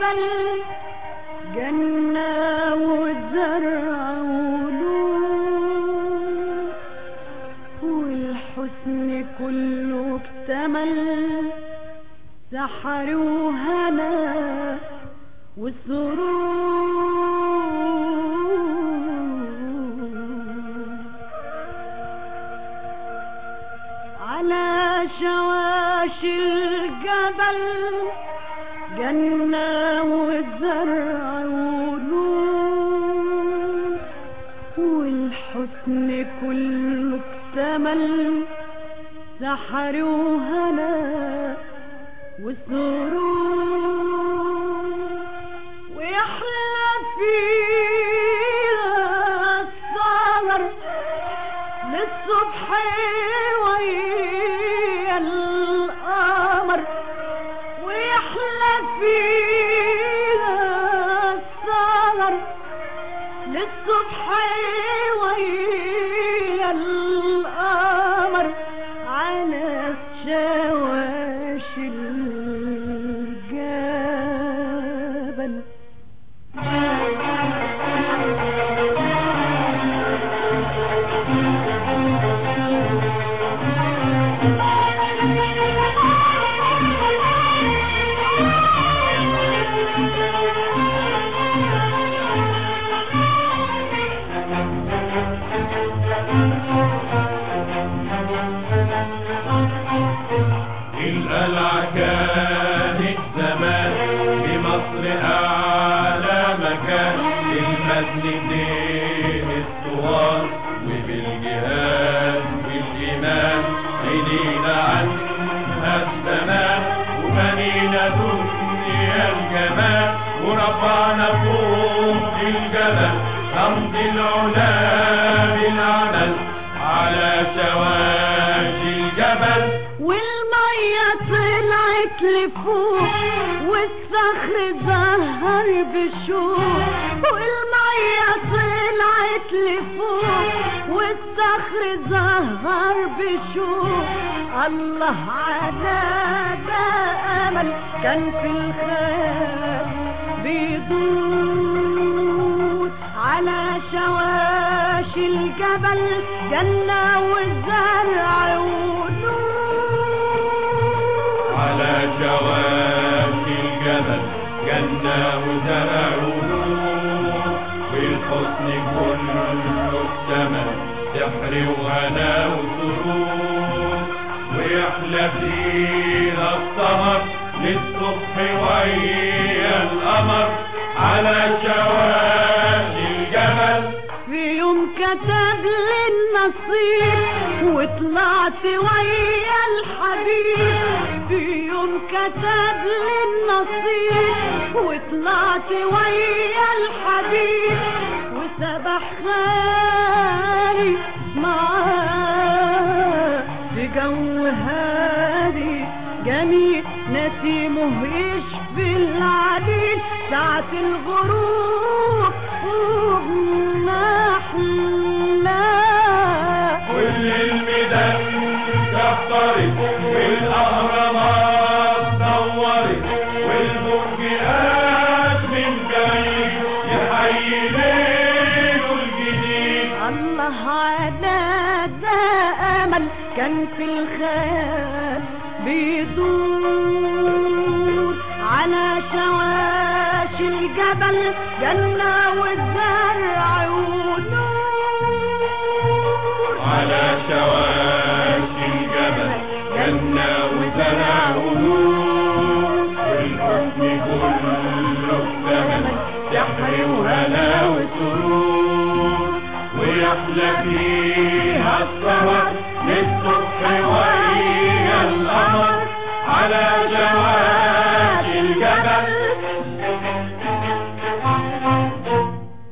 الجبل جنة وزرع ولون والحسن كله اكتمل سحر وهنا وسرور على شواش الجبل جنة والزرع ولون والحسن كله اكتمل سحر وهنا وسرور ويحلى فيها السهر للصبح ويا القمر ويحلى فيها السهر للصبح ويا القمر على شواش الجبل القلعة كانت زمان بمصر أعلى مكان المسجدين الصغار وبالجهاد والإيمان عينينا عنها الزمان وبنينا دنيا الجمال ورفعنا فوق الجبل رمز العلا بالعمل على شواش الجبل والمية طلعت لفوق والصخر ظهر بشوق والمية طلعت لفوق والصخر ظهر بشوق الله على ده أمل كان في الخير بيدور على شواش الجبل جنة والزرع ونور على شواش الجبل جنة وزرع ونور والحسن كله اكتمل سحر وهنا وسرور ويحلى فيها السهر للصبح ويا القمر على شواش الجبل في يوم كتب لي النصيب وطلعت ويا الحبيب في يوم كتب لي النصيب وطلعت ويا الحبيب وسبح خالي معاه في جو هادي جميل نسيمه يشفي العليل ساعة الغروب وبنحلاه كل الميدان كفرت والاهرامات نورت والبرج قاس من بعيد يحيي ليله الجديد الله على ده امل كان في الخيال بيدور على شواش الجبل جنة والزرع ونور على شواش الجبل جنة وزرع ونور والحسن كله اكتمل سحر وهنا وسرور ويحلى فيها السهر